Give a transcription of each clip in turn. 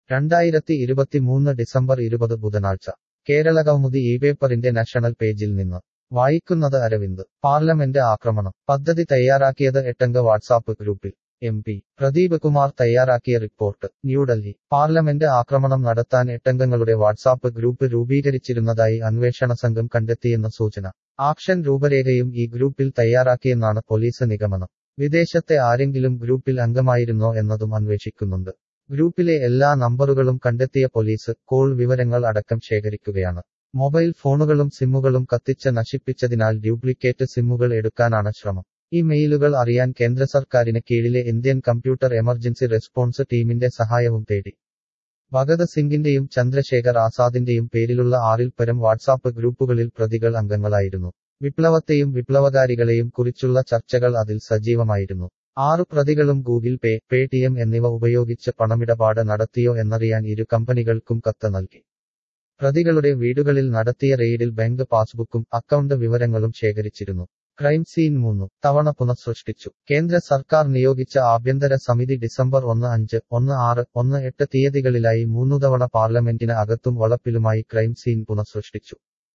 രണ്ടായിരത്തി ഇരുപത്തിമൂന്ന് ഡിസംബർ ഇരുപത് ബുധനാഴ്ച കേരളകൗമുദി ഈ പേപ്പറിന്റെ നാഷണൽ പേജിൽ നിന്ന് വായിക്കുന്നത് അരവിന്ദ് പാർലമെന്റ് ആക്രമണം പദ്ധതി തയ്യാറാക്കിയത് എട്ടംഗ വാട്സാപ്പ് ഗ്രൂപ്പിൽ എം പി പ്രദീപ് കുമാർ തയ്യാറാക്കിയ റിപ്പോർട്ട് ന്യൂഡൽഹി പാർലമെന്റ് ആക്രമണം നടത്താൻ എട്ടംഗങ്ങളുടെ വാട്സാപ്പ് ഗ്രൂപ്പ് രൂപീകരിച്ചിരുന്നതായി അന്വേഷണ സംഘം കണ്ടെത്തിയെന്ന സൂചന ആക്ഷൻ രൂപരേഖയും ഈ ഗ്രൂപ്പിൽ തയ്യാറാക്കിയെന്നാണ് പോലീസ് നിഗമനം വിദേശത്തെ ആരെങ്കിലും ഗ്രൂപ്പിൽ അംഗമായിരുന്നോ എന്നതും അന്വേഷിക്കുന്നുണ്ട് ഗ്രൂപ്പിലെ എല്ലാ നമ്പറുകളും കണ്ടെത്തിയ പോലീസ് കോൾ വിവരങ്ങൾ അടക്കം ശേഖരിക്കുകയാണ് മൊബൈൽ ഫോണുകളും സിമ്മുകളും കത്തിച്ച് നശിപ്പിച്ചതിനാൽ ഡ്യൂപ്ലിക്കേറ്റ് സിമ്മുകൾ എടുക്കാനാണ് ശ്രമം ഈ മെയിലുകൾ അറിയാൻ കേന്ദ്ര സർക്കാരിന് കീഴിലെ ഇന്ത്യൻ കമ്പ്യൂട്ടർ എമർജൻസി റെസ്പോൺസ് ടീമിന്റെ സഹായവും തേടി ഭഗത് സിംഗിന്റെയും ചന്ദ്രശേഖർ ആസാദിന്റെയും പേരിലുള്ള ആറിൽ പരം വാട്സാപ്പ് ഗ്രൂപ്പുകളിൽ പ്രതികൾ അംഗങ്ങളായിരുന്നു വിപ്ലവത്തെയും വിപ്ലവകാരികളെയും കുറിച്ചുള്ള ചർച്ചകൾ അതിൽ സജീവമായിരുന്നു ആറു പ്രതികളും ഗൂഗിൾ പേ പേടിഎം എന്നിവ ഉപയോഗിച്ച് പണമിടപാട് നടത്തിയോ എന്നറിയാൻ ഇരു കമ്പനികൾക്കും കത്ത് നൽകി പ്രതികളുടെ വീടുകളിൽ നടത്തിയ റെയ്ഡിൽ ബാങ്ക് പാസ്ബുക്കും അക്കൗണ്ട് വിവരങ്ങളും ശേഖരിച്ചിരുന്നു ക്രൈം സീൻ മൂന്നു തവണ പുനഃസൃഷ്ടിച്ചു കേന്ദ്ര സർക്കാർ നിയോഗിച്ച ആഭ്യന്തര സമിതി ഡിസംബർ ഒന്ന് അഞ്ച് ഒന്ന് ആറ് ഒന്ന് എട്ട് തീയതികളിലായി മൂന്നു തവണ പാർലമെന്റിന് അകത്തും വളപ്പിലുമായി ക്രൈം സീൻ പുനഃസൃഷ്ടിച്ചു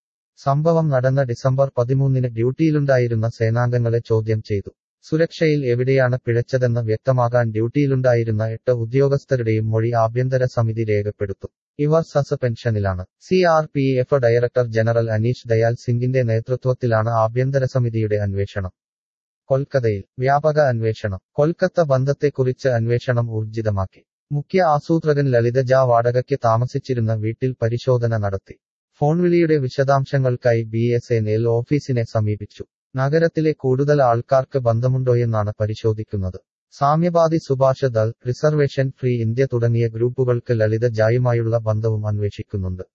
സംഭവം നടന്ന ഡിസംബർ പതിമൂന്നിന് ഡ്യൂട്ടിയിലുണ്ടായിരുന്ന സേനാംഗങ്ങളെ ചോദ്യം ചെയ്തു സുരക്ഷയിൽ എവിടെയാണ് പിഴച്ചതെന്ന് വ്യക്തമാകാൻ ഡ്യൂട്ടിയിലുണ്ടായിരുന്ന എട്ട് ഉദ്യോഗസ്ഥരുടെയും മൊഴി ആഭ്യന്തര സമിതി രേഖപ്പെടുത്തും ഇവർ സസ്പെൻഷനിലാണ് C R P F director general Aneesh Dayal സിംഗിന്റെ നേതൃത്വത്തിലാണ് ആഭ്യന്തര സമിതിയുടെ അന്വേഷണം കൊൽക്കത്തയിൽ വ്യാപക അന്വേഷണം കൊൽക്കത്ത ബന്ധത്തെക്കുറിച്ച് അന്വേഷണം ഊർജിതമാക്കി മുഖ്യ ആസൂത്രകൻ ലളിത ജ വാടകയ്ക്ക് താമസിച്ചിരുന്ന വീട്ടിൽ പരിശോധന നടത്തി ഫോൺ വിളിയുടെ വിശദാംശങ്ങൾക്കായി ബി എസ് എൻ എൽ ഓഫീസിനെ സമീപിച്ചു നഗരത്തിലെ കൂടുതൽ ആൾക്കാർക്ക് ബന്ധമുണ്ടോയെന്നാണ് പരിശോധിക്കുന്നത് Samyavadi Subhash Dal reservation free India തുടങ്ങിയ ഗ്രൂപ്പുകൾക്ക് ലളിത ജായുമായുള്ള ബന്ധവും അന്വേഷിക്കുന്നുണ്ട്